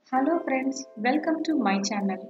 Hello friends, welcome to my channel.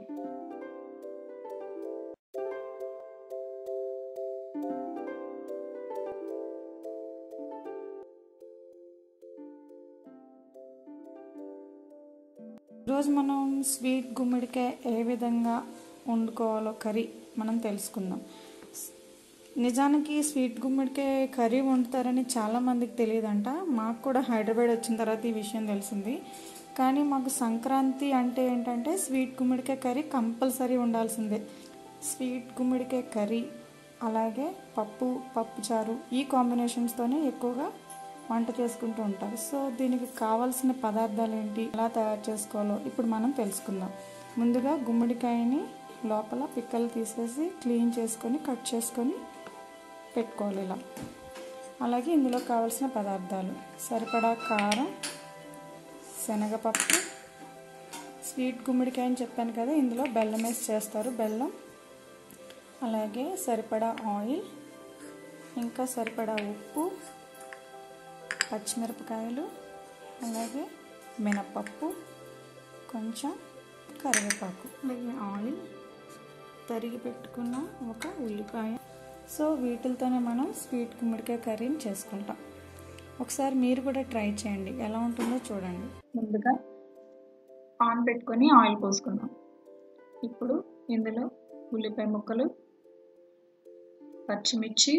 ఈరోజు మనం sweet గుమ్మడికాయ ఏ విధంగా వండుకోవాలో కర్రీ మనం తెలుసుకుందాం నిజానికి స్వీట్ గుమ్మడికాయ కర్రీ వండుతారని చాలా మందికి తెలియదంట మాకు కూడా హైదరాబాద్ వచ్చిన తర్వాత ఈ విషయం తెలిసింది కానీ మాకు సంక్రాంతి అంటే ఏంటంటే స్వీట్ గుమ్మడికాయ కర్రీ కంపల్సరీ ఉండాల్సిందే స్వీట్ గుమ్మడికాయ కర్రీ అలాగే పప్పు పప్పుచారు ఈ కాంబినేషన్స్తోనే ఎక్కువగా వంట చేసుకుంటూ ఉంటారు సో దీనికి కావాల్సిన పదార్థాలు ఏంటి ఎలా తయారు చేసుకోవాలో ఇప్పుడు మనం తెలుసుకుందాం ముందుగా గుమ్మడికాయని లోపల పిక్కలు తీసేసి క్లీన్ చేసుకొని కట్ చేసుకొని పెట్టుకోవాలి ఇలా అలాగే ఇందులో కావాల్సిన పదార్థాలు సరిపడా కారం శనగపప్పు స్వీట్ గుమ్మడికాయ అని చెప్పాను కదా ఇందులో బెల్లం వేసి చేస్తారు బెల్లం అలాగే సరిపడా ఆయిల్ ఇంకా సరిపడా ఉప్పు పచ్చిమిరపకాయలు అలాగే మినపప్పు కొంచెం కరివేపాకు అలాగే ఆయిల్ తరిగి పెట్టుకున్న ఒక ఉల్లిపాయ సో వీటితోనే మనం స్వీట్ గుమ్మడికాయ కర్రీని చేసుకుంటాం ఒకసారి మీరు కూడా ట్రై చేయండి ఎలా ఉంటుందో చూడండి ముందుగా పాన్ పెట్టుకొని ఆయిల్ పోసుకుందాం ఇప్పుడు ఇందులో ఉల్లిపాయ ముక్కలు పచ్చిమిర్చి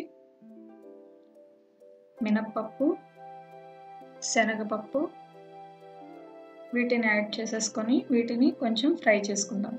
మినప్పప్పు శనగపప్పు వీటిని యాడ్ చేసేసుకొని వీటిని కొంచెం ఫ్రై చేసుకుందాం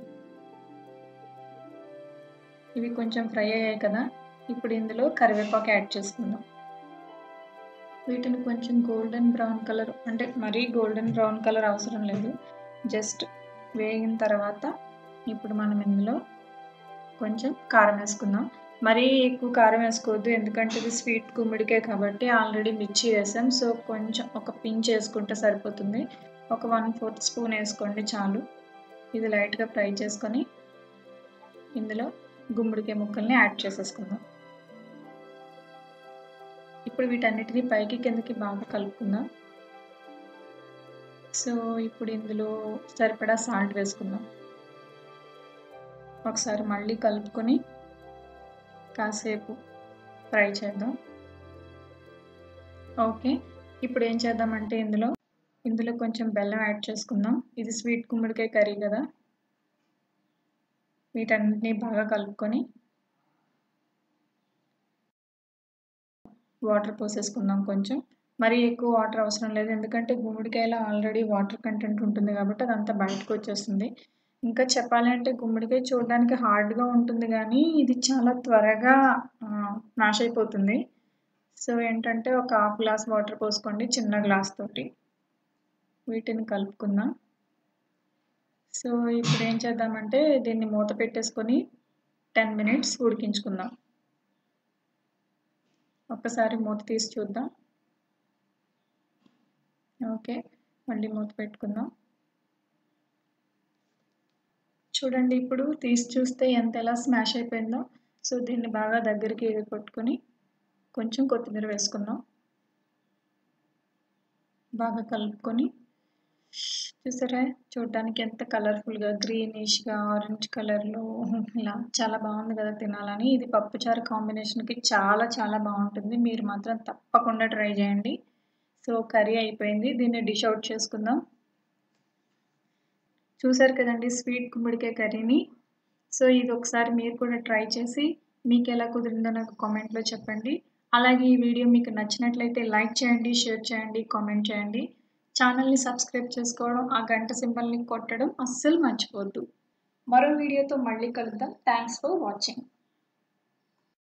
ఇవి కొంచెం ఫ్రై అయ్యాయి కదా ఇప్పుడు ఇందులో కరివేపాకు యాడ్ చేసుకుందాం వీటిని కొంచెం గోల్డెన్ బ్రౌన్ కలర్ అంటే మరీ గోల్డెన్ బ్రౌన్ కలర్ అవసరం లేదు జస్ట్ వేగిన తర్వాత ఇప్పుడు మనం ఇందులో కొంచెం కారం వేసుకుందాం మరీ ఎక్కువ కారం వేసుకోవద్దు ఎందుకంటే ఇది స్వీట్ గుమ్మడికాయ కాబట్టి ఆల్రెడీ మిర్చి వేసాం సో కొంచెం ఒక పించ్ వేసుకుంటే సరిపోతుంది ఒక వన్ ఫోర్త్ స్పూన్ వేసుకోండి చాలు ఇది లైట్గా ఫ్రై చేసుకొని ఇందులో గుమ్మడికాయ ముక్కల్ని యాడ్ చేసేసుకుందాం ఇప్పుడు వీటన్నిటిని పైకి కిందకి బాగా కలుపుకుందాం సో ఇప్పుడు ఇందులో సరిపడా సాల్ట్ వేసుకుందాం ఒకసారి మళ్ళీ కలుపుకొని కాసేపు ఫ్రై చేద్దాం ఓకే ఇప్పుడు ఏం చేద్దామంటే ఇందులో ఇందులో కొంచెం బెల్లం యాడ్ చేసుకుందాం ఇది స్వీట్ గుమ్మడికాయ కర్రీ కదా వీటన్నిటిని బాగా కలుపుకొని వాటర్ పోసేసుకుందాం కొంచెం మరీ ఎక్కువ వాటర్ అవసరం లేదు ఎందుకంటే గుమ్మడికాయలో ఆల్రెడీ వాటర్ కంటెంట్ ఉంటుంది కాబట్టి అదంతా బయటకు వచ్చేస్తుంది ఇంకా చెప్పాలంటే గుమ్మడికాయ చూడడానికి హార్డ్గా ఉంటుంది కానీ ఇది చాలా త్వరగా మ్యాష్ అయిపోతుంది సో ఏంటంటే ఒక హాఫ్ గ్లాస్ వాటర్ పోసుకోండి చిన్న గ్లాస్ తోటి వీటిని కలుపుకుందాం సో ఇప్పుడు ఏం చేద్దామంటే దీన్ని మూత పెట్టేసుకొని టెన్ మినిట్స్ ఉడికించుకుందాం ఒక్కసారి మూత తీసి చూద్దాం ఓకే మళ్ళీ మూత పెట్టుకుందాం చూడండి ఇప్పుడు తీసి చూస్తే ఎంత ఎలా స్మాష్ అయిపోయిందో సో దీన్ని బాగా దగ్గరికి కొట్టుకొని కొంచెం కొత్తిమీర వేసుకుందాం బాగా కలుపుకొని చూసారా చూడడానికి ఎంత కలర్ఫుల్గా గ్రీనిష్గా ఆరెంజ్ కలర్లో ఇలా చాలా బాగుంది కదా తినాలని ఇది పప్పుచారు కాంబినేషన్కి చాలా చాలా బాగుంటుంది మీరు మాత్రం తప్పకుండా ట్రై చేయండి సో కర్రీ అయిపోయింది దీన్ని డిష్ అవుట్ చేసుకుందాం చూసారు కదండి స్వీట్ గుమ్మడికాయ కర్రీని సో ఇది ఒకసారి మీరు కూడా ట్రై చేసి మీకు ఎలా కుదిరిందో నాకు కామెంట్లో చెప్పండి అలాగే ఈ వీడియో మీకు నచ్చినట్లయితే లైక్ చేయండి షేర్ చేయండి కామెంట్ చేయండి ఛానల్ని సబ్స్క్రైబ్ చేసుకోవడం ఆ గంట సింబల్ని కొట్టడం అస్సలు మర్చిపోద్దు మరో వీడియోతో మళ్ళీ కలుద్దాం థ్యాంక్స్ ఫర్ వాచింగ్